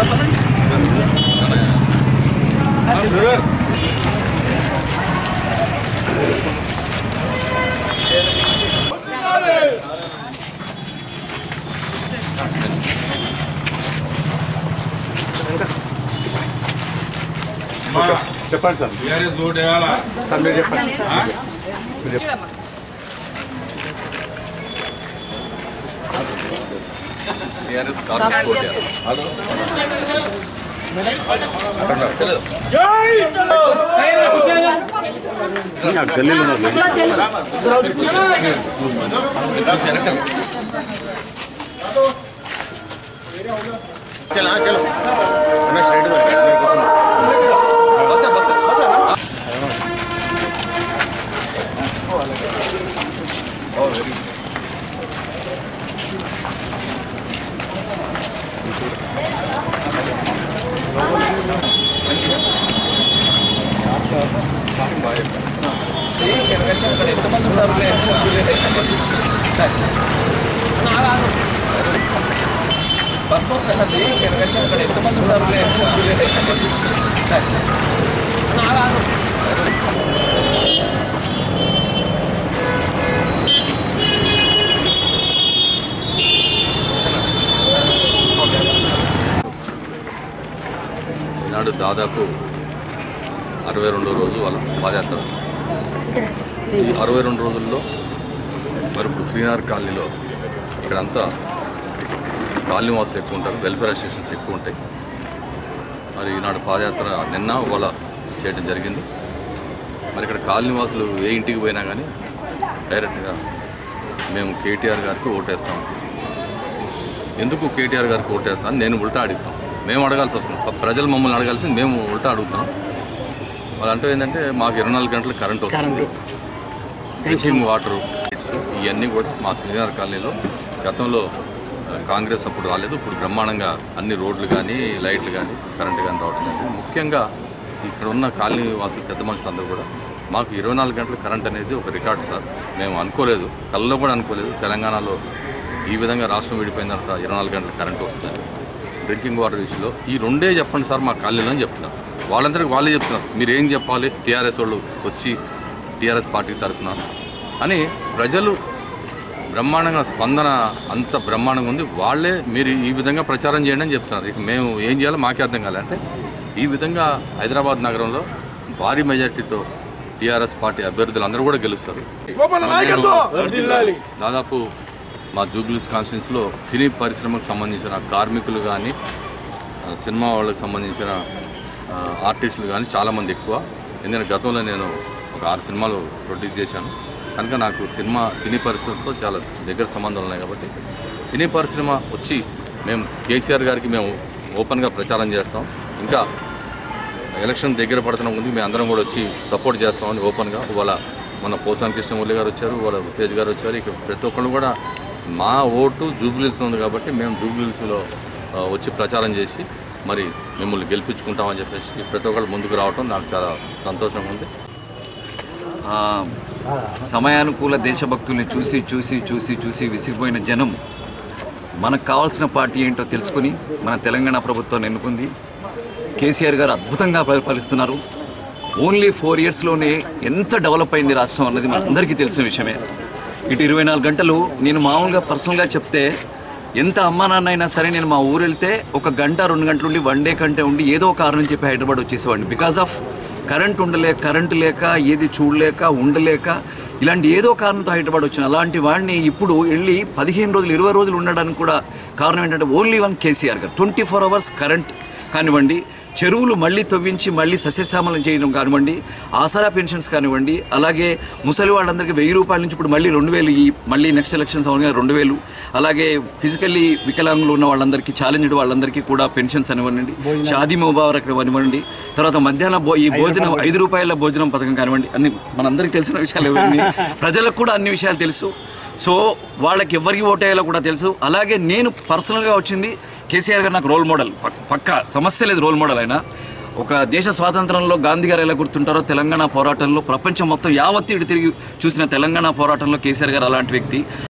చెప్పండి sir TRS vote వేయాలా sir మీరు చెప్పండి ఆ? అక్కడ గల్లీలో ఉన్నారు చలో చలో అన్న స్ట్రైట్ మీరు కూర్చోండి. ఈనాడు దాదాపు అరవై రెండో రోజు వాళ్ళ పాదయాత్ర ఈ అరవై రెండు రోజుల్లో మరి ఇప్పుడు శ్రీనగర్ కాలనీలో ఇక్కడంతా కాలనీ వాసులు ఎక్కువ ఉంటారు వెల్ఫేర్ అసోసియేషన్స్ ఎక్కువ ఉంటాయి మరి ఈనాడు పాదయాత్ర నిన్న వాళ్ళ చేయడం జరిగింది మరి ఇక్కడ కాలనీ వాసులు ఏ ఇంటికి పోయినా కానీ డైరెక్ట్గా మేము కేటీఆర్ గారికి ఓటేస్తాం ఎందుకు కేటీఆర్ గారికి ఓటేస్తాను నేను ఉల్టా అడుగుతాం మేము అడగాల్సి వస్తుంది ప- ప్రజలు మమ్మల్ని అడగాల్సింది మేము ఉల్టా అడుగుతాం వాళ్ళు అంటే ఏంటంటే మాకు ఇరవై నాలుగు గంటలు కరెంట్ వస్తుంది డ్రింకింగ్ వాటరు ఇవన్నీ కూడా మా శ్రీనగర్ కాలనీలో గతంలో ఆ, కాంగ్రెస్ అప్పుడు రాలేదు ఇప్పుడు బ్రహ్మాండంగా అన్ని రోడ్లు కానీ లైట్లు కానీ కరెంటు కానీ రావడం జరిగింది ముఖ్యంగా ఇక్కడ ఉన్న కాలనీ వాసులు పెద్ద మనుషులందరూ కూడా మాకు ఇరవై నాలుగు గంటలు కరెంట్ అనేది ఒక రికార్డ్ సార్ మేము అనుకోలేదు కళ్ళలో కూడా అనుకోలేదు తెలంగాణలో ఈ విధంగా రాష్ట్రం విడిపోయిన తర్వాత ఇరవై నాలుగు గంటల కరెంట్ వస్తుంది డ్రింకింగ్ వాటర్ విషయంలో ఈ రెండే చెప్పండి సార్ మా కాలనీలో అని చెప్తున్నారు వాళ్ళందరికీ వాళ్ళే చెప్తున్నారు మీరు ఏం చెప్పాలి టీఆర్ఎస్ వాళ్ళు వచ్చి టీఆర్ఎస్ పార్టీ తరఫున అని ప్రజలు బ్రహ్మాండంగా స్పందన అంత బ్రహ్మాండంగా ఉంది వాళ్ళే మీరు ఈ విధంగా ప్రచారం చేయండి అని చెప్తున్నారు ఇక మేము ఏం చేయాలో మాకే అర్థం కాలే అంటే ఈ విధంగా హైదరాబాద్ నగరంలో భారీ మెజార్టీతో టీఆర్ఎస్ పార్టీ అభ్యర్థులు అందరూ కూడా గెలుస్తారు దాదాపు మా జూబ్లీస్ కాన్స్టిట్యూన్స్లో సినీ పరిశ్రమకు సంబంధించిన కార్మికులు కానీ ఆ, సినిమా వాళ్ళకి సంబంధించిన ఆ, ఆర్టిస్టులు కానీ చాలామంది ఎక్కువ ఎందుకంటే గతంలో నేను ఒక ఆరు సినిమాలు ప్రొడ్యూస్ చేశాను కనుక నాకు సినిమా సినీ పరిశ్రమతో చాలా దగ్గర సంబంధాలు ఉన్నాయి కాబట్టి సినీ పరిశ్రమ వచ్చి మేము కేసీఆర్ గారికి మేము ఓపెన్గా ప్రచారం చేస్తాం ఇంకా ఎలక్షన్ దగ్గర పడుతున్న ముందు మేము అందరం కూడా వచ్చి సపోర్ట్ చేస్తామని ఓపెన్గా ఇవాళ మన పోసాని కృష్ణమూర్తి గారు వచ్చారు వాళ్ళ తేజ్ గారు వచ్చారు ఇక ప్రతి ఒక్కళ్ళు కూడా మా ఓటు జూబ్లీస్లో ఉంది కాబట్టి మేము జూబ్లీస్లో ఆ, వచ్చి ప్రచారం చేసి మరి మిమ్మల్ని గెలిపించుకుంటామని చెప్పేసి ప్రతి ఒక్కళ్ళు ముందుకు రావటం నాకు చాలా సంతోషంగా ఉంది ఆ, సమయానుకూల దేశభక్తుల్ని చూసి చూసి చూసి చూసి విసిగిపోయిన జనం మనకు కావాల్సిన పార్టీ ఏంటో తెలుసుకుని మన తెలంగాణ ప్రభుత్వాన్ని ఎన్నుకుంది కేసీఆర్ గారు అద్భుతంగా పరిపాలిస్తున్నారు ఓన్లీ ఫోర్ ఇయర్స్లోనే ఎంత డెవలప్ అయింది రాష్ట్రం అన్నది మనందరికీ తెలిసిన విషయమే ఇటు ఇరవై నాలుగు గంటలు నేను మామూలుగా పర్సనల్గా చెప్తే ఎంత అమ్మా నాన్న అయినా సరే నేను మా ఊరు వెళ్తే ఒక గంట రెండు గంటలు ఉండి వన్ డే కంటే ఉండి ఏదో ఒక కారణం చెప్పి హైదరాబాద్ వచ్చేసేవాడిని బికాస్ ఆఫ్ కరెంట్ ఉండలేక కరెంట్ లేక ఏది చూడలేక ఉండలేక ఇలాంటి ఏదో కారణంతో హైదరాబాద్ వచ్చిన అలాంటి వాడిని ఇప్పుడు వెళ్ళి పదిహేను రోజులు ఇరవై రోజులు ఉండడానికి కూడా కారణం ఏంటంటే ఓన్లీ వన్ కేసీఆర్ గారు ట్వంటీ ఫోర్ అవర్స్ కరెంట్ కానివ్వండి చెరువులు మళ్ళీ తవ్వించి మళ్ళీ సస్యశ్యామలం చేయడం కానివ్వండి ఆసరా పెన్షన్స్ కానివ్వండి అలాగే ముసలి వాళ్ళందరికీ వెయ్యి రూపాయల నుంచి ఇప్పుడు మళ్ళీ రెండు వేలు ఈ మళ్ళీ నెక్స్ట్ ఎలక్షన్స్ అవగా రెండు వేలు అలాగే ఫిజికల్లీ వికలాంగులు ఉన్న వాళ్ళందరికీ ఛాలెంజ్డ్ వాళ్ళందరికీ కూడా పెన్షన్స్ అనివ్వండి షాదీ ముబారక్ అనివ్వండి తర్వాత మధ్యాహ్న భో ఈ భోజనం ఐదు రూపాయల భోజనం పథకం కానివ్వండి అన్ని మనందరికీ తెలిసిన విషయాలు ఇవన్నీ ప్రజలకు కూడా అన్ని విషయాలు తెలుసు సో వాళ్ళకి ఎవరికి ఓటేయాలో కూడా తెలుసు అలాగే నేను పర్సనల్గా వచ్చింది కేసీఆర్ గారు నాకు రోల్ మోడల్ పక్- పక్కా సమస్య లేదు రోల్ మోడల్ అయినా ఒక దేశ స్వాతంత్రంలో గాంధీ గారు ఎలా గుర్తుంటారో తెలంగాణ పోరాటంలో ప్రపంచం మొత్తం యావత్తు ఇటు తిరిగి చూసిన తెలంగాణ పోరాటంలో కేసీఆర్ గారు అలాంటి వ్యక్తి